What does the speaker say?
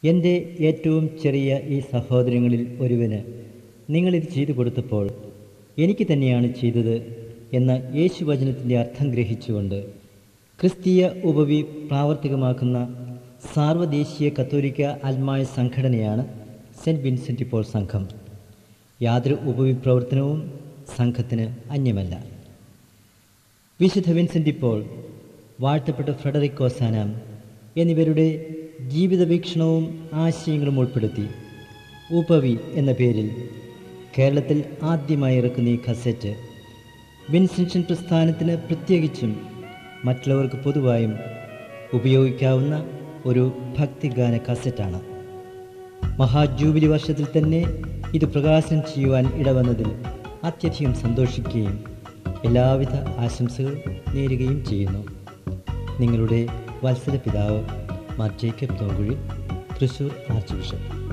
എൻ്റെ ഏറ്റവും ചെറിയ ഈ സഹോദരങ്ങളിൽ ഒരുവന് നിങ്ങളിത് ചെയ്തു കൊടുത്തപ്പോൾ എനിക്ക് തന്നെയാണ് ചെയ്തത് എന്ന യേശുവചനത്തിൻ്റെ അർത്ഥം ഗ്രഹിച്ചുകൊണ്ട് ക്രിസ്തീയ ഉപവി പ്രാവർത്തികമാക്കുന്ന സാർവദേശീയ കത്തോലിക്ക ആത്മായ സംഘടനയാണ് സെൻറ്റ് വിൻസെൻ്റ് പോൾ സംഘം യാതൊരു ഉപവിപ്രവർത്തനവും സംഘത്തിന് അന്യമല്ല വിശുദ്ധ വിൻസെൻ്റ് ഇപ്പോൾ വാഴ്ത്തപ്പെട്ട ഫ്രെഡറിക് കോസാന എന്നിവരുടെ ജീവിത വീക്ഷണവും ആശയങ്ങളും ഉൾപ്പെടുത്തി ഉപവി എന്ന പേരിൽ കേരളത്തിൽ ആദ്യമായി ഇറക്കുന്ന ഈ കസറ്റ് വിൻസെൻഷൻ പ്രസ്ഥാനത്തിന് പ്രത്യേകിച്ചും മറ്റുള്ളവർക്ക് പൊതുവായും ഉപയോഗിക്കാവുന്ന ഒരു ഭക്തിഗാന കസറ്റാണ് മഹാജൂബിലി വർഷത്തിൽ തന്നെ ഇത് പ്രകാശനം ചെയ്യുവാൻ ഇടവന്നതിൽ അത്യധികം സന്തോഷിക്കുകയും എല്ലാവിധ ആശംസകൾ നേരുകയും ചെയ്യുന്നു നിങ്ങളുടെ വത്സല പിതാവ് മാർ ജേക്കബ് തോങ്കുഴി തൃശൂർ ആർച്ച് ബിഷപ്പ്